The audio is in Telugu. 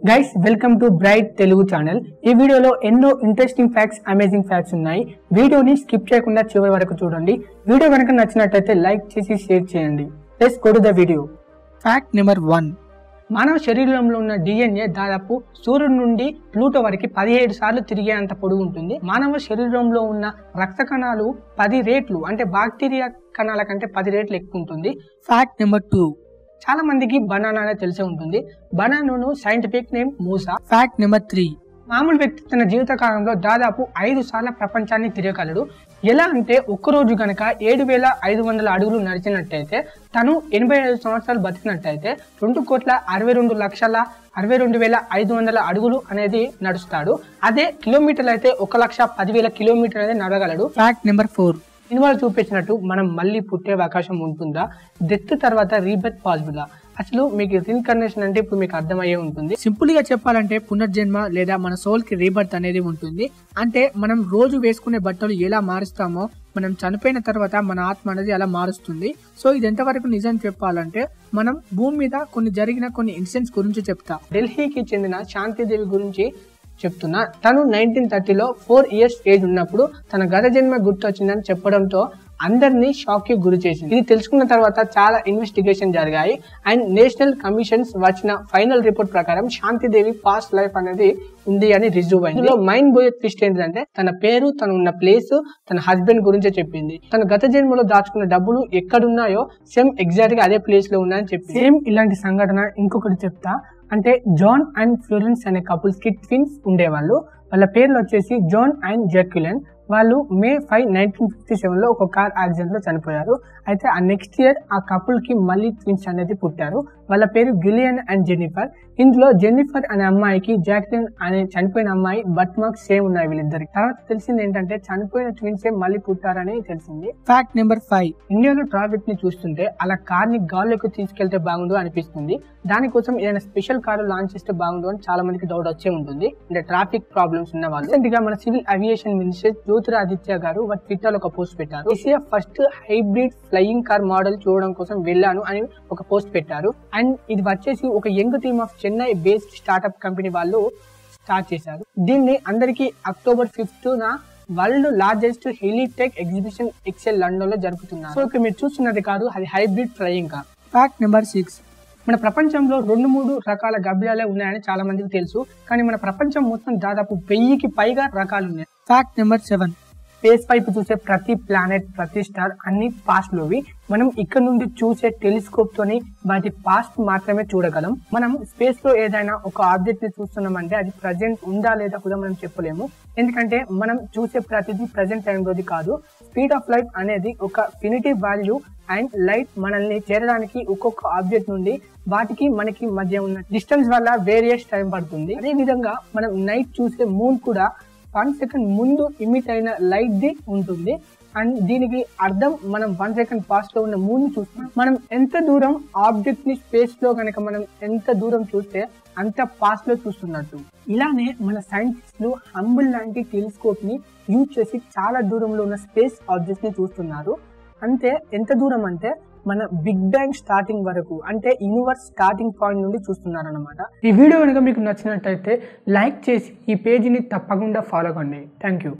guys welcome to bright Telugu channel ఈ వీడియోలో ఎన్నో ఇంట్రెస్టింగ్ ఫ్యాక్ట్స్ అమేజింగ్ ఫ్యాక్ట్స్ ఉన్నాయి వీడియోని స్కిప్ చేయకుండా చివరి వరకు చూడండి వీడియో కనుక నచ్చినట్టయితే లైక్ చేసి షేర్ చేయండి let's go to the video fact number one మానవ శరీరంలో ఉన్న డిఎన్ఏ దాదాపు సూర్యుడి నుండి ప్లూటో వరకు పదిహేడు సార్లు తిరిగేంత పొడుగు ఉంటుంది మానవ శరీరంలో ఉన్న రక్త కణాలు పది రేట్లు అంటే బాక్టీరియా కణాల కంటే పది రేట్లు ఎక్కువ ఉంటుంది ఫ్యాక్ట్ నెంబర్ టూ చాలా మందికి బనానా అనేది తెలిసే ఉంటుంది బనానాను scientific name Musa fact number three మామూలు వ్యక్తి తన జీవిత కాలంలో దాదాపు ఐదు సార్ల ప్రపంచాన్ని తిరగగలడు ఎలా అంటే ఒక్కరోజు గనక ఏడు వేల ఐదు వందల అడుగులు నడిచినట్టయితే తను ఎనభై ఐదు సంవత్సరాలు బతికినట్టయితే రెండు కోట్ల అరవై రెండు లక్షల అరవై రెండు వేల ఐదు వందల అడుగులు అనేది నడుస్తాడు అదే కిలోమీటర్లు అయితే ఒక లక్ష పదివేల కిలోమీటర్ అనేది నడగలడు ఫ్యాక్ట్ నెంబర్ ఫోర్ సినిమాలు చూపించినట్టు మనం మళ్ళీ పుట్టే అవకాశం ఉంటుందా డెత్ తర్వాత రీబెత్ పాసిబులా అసలు మీకు రీఇన్కర్నేషన్ అంటే ఇప్పుడు మీకు అర్థమయ్యే ఉంటుంది సింపుల్ గా చెప్పాలంటే పునర్జన్మ లేదా మన సోల్ కి రీబర్త్ అనేది ఉంటుంది అంటే మనం రోజు వేసుకునే బట్టలు ఎలా మారుస్తామో మనం చనిపోయిన తర్వాత మన ఆత్మ అనేది అలా మారుస్తుంది సో ఇది ఎంతవరకు నిజం చెప్పాలంటే మనం భూమి మీద కొన్ని జరిగిన కొన్ని ఇన్సిడెంట్స్ గురించి చెప్తా ఢిల్లీకి చెందిన శాంతిదేవి గురించి చెప్తున్నా తను నైన్టీన్ థర్టీలో ఫోర్ ఇయర్స్ ఏజ్ ఉన్నప్పుడు తన గత జన్మ గుర్తొచ్చిందని చెప్పడంతో అందరినీ షాక్ కి గురి చేసింది ఇది తెలుసుకున్న తర్వాత చాలా ఇన్వెస్టిగేషన్ జరిగాయి అండ్ నేషనల్ కమిషన్స్ వచ్చిన ఫైనల్ రిపోర్ట్ ప్రకారం శాంతిదేవి పాస్ట్ లైఫ్ అనేది ఉంది అని రిజ్యూవ్ అయింది ఇందులో మైండ్ బోయే ట్విస్ట్ ఏంటంటే తన పేరు తను ఉన్న ప్లేస్ తన హస్బెండ్ గురించే చెప్పింది తన గత జన్మలో దాచుకున్న డబ్బులు ఎక్కడున్నాయో సేమ్ ఎగ్జాక్ట్ గా అదే ప్లేస్ లో ఉన్నాయని చెప్పి సేమ్ ఇలాంటి సంఘటన ఇంకొకటి చెప్తా అంటే జాన్ అండ్ ఫ్లోరెన్స్ అనే కపుల్స్ కి ట్విన్స్ ఉండేవాళ్ళు వాళ్ళ పేర్లు వచ్చేసి జాన్ అండ్ జర్క్యులెన్ వాళ్ళు May five nineteen fifty seven లో ఒక కార్ యాక్సిడెంట్ లో చనిపోయారు అయితే ఆ నెక్స్ట్ ఇయర్ ఆ కపుల్ కి మళ్ళీ ట్విన్స్ అనేది పుట్టారు వాళ్ళ పేరు గిలియన్ అండ్ జెన్నిఫర్ ఇందులో జెన్నిఫర్ అనే అమ్మాయికి జాక్లిన్ అనే చనిపోయిన అమ్మాయి బట్ మార్క్స్ సేమ్ ఉన్నాయి వీళ్ళిద్దరికి తర్వాత తెలిసింది ఏంటంటే చనిపోయిన ట్విన్స్ మళ్ళీ పుట్టారని తెలిసింది ఫ్యాక్ట్ నెంబర్ ఫైవ్ ఇండియాలో ట్రాఫిక్ ని చూస్తుంటే అలా కార్ ని గాల్లోకి తీసుకెళ్తే బాగుండు అనిపిస్తుంది దానికోసం ఏదైనా స్పెషల్ కారు లాంచ్ చేస్తే బాగుండు అని చాలా మందికి డౌట్ వచ్చే ఉంటుంది అంటే ట్రాఫిక్ ప్రాబ్లమ్స్ ఉన్న వాళ్ళు రీసెంట్ గా మన సివిల్ అవియేషన్ మినిస్టర్ జ్యోతిరాదిత్య గారు వారి ట్విట్టర్ లో ఒక పోస్ట్ పెట్టారు Asia first hybrid flying car model చూడడం కోసం వెళ్ళాను అని ఒక పోస్ట్ పెట్టారు అండ్ ఇది వచ్చేసి ఒక young team of Chennai based startup company వాళ్ళు స్టార్ట్ చేశారు దీన్ని అందరికి అక్టోబర్ ఫిఫ్త్ నా world largest Helitech exhibition Excel London లో జరుపుతున్నారు సో ఇక్కడ మీరు చూస్తున్నది కాదు అది hybrid flying car fact number six మన ప్రపంచంలో రెండు మూడు రకాల గబ్బిలాలే ఉన్నాయని చాలా మందికి తెలుసు కానీ మన ప్రపంచం మొత్తం దాదాపు వెయ్యికి పైగా రకాలు ఉన్నాయి ఫ్యాక్ట్ నెంబర్ సెవెన్ స్పేస్ పైపు చూసే ప్రతి ప్లానెట్ ప్రతి స్టార్ అన్ని పాస్ట్ లోవి మనం ఇక్కడ నుండి చూసే టెలిస్కోప్ తోని వాటి పాస్ట్ మాత్రమే చూడగలం మనం స్పేస్ లో ఏదైనా ఒక ఆబ్జెక్ట్ ని చూస్తున్నామంటే అది ప్రజెంట్ ఉందా లేదా కూడా మనం చెప్పలేము ఎందుకంటే మనం చూసే ప్రతిదీ ప్రజెంట్ టైంలోది కాదు స్పీడ్ ఆఫ్ లైట్ అనేది ఒక ఫినిటీ వాల్యూ అండ్ లైట్ మనల్ని చేరడానికి ఒక్కొక్క ఆబ్జెక్ట్ నుండి వాటికి మనకి మధ్య ఉన్న డిస్టెన్స్ వల్ల వేరియస్ టైం పడుతుంది అదే విధంగా మనం నైట్ చూసే మూన్ కూడా వన్ సెకండ్ ముందు ఇమిట్ అయిన లైట్ ది ఉంటుంది అండ్ దీనికి అర్థం మనం వన్ సెకండ్ పాస్ట్ లో ఉన్న మూన్ చూస్తున్నాం మనం ఎంత దూరం ఆబ్జెక్ట్ ని స్పేస్ లో కనుక మనం ఎంత దూరం చూస్తే అంత పాస్ట్ లో చూస్తున్నట్టు ఇలానే మన సైంటిస్టులు హంబుల్ లాంటి టెలిస్కోప్ ని యూజ్ చేసి చాలా దూరంలో ఉన్న స్పేస్ ఆబ్జెక్ట్స్ ని చూస్తున్నారు అంతే ఎంత దూరం అంటే మన బిగ్ బ్యాంగ్ స్టార్టింగ్ వరకు అంటే యూనివర్స్ స్టార్టింగ్ పాయింట్ నుండి చూస్తున్నారనమాట ఈ వీడియో కనుక మీకు నచ్చినట్టయితే లైక్ చేసి ఈ పేజీని తప్పకుండా ఫాలో కండి థ్యాంక్ యూ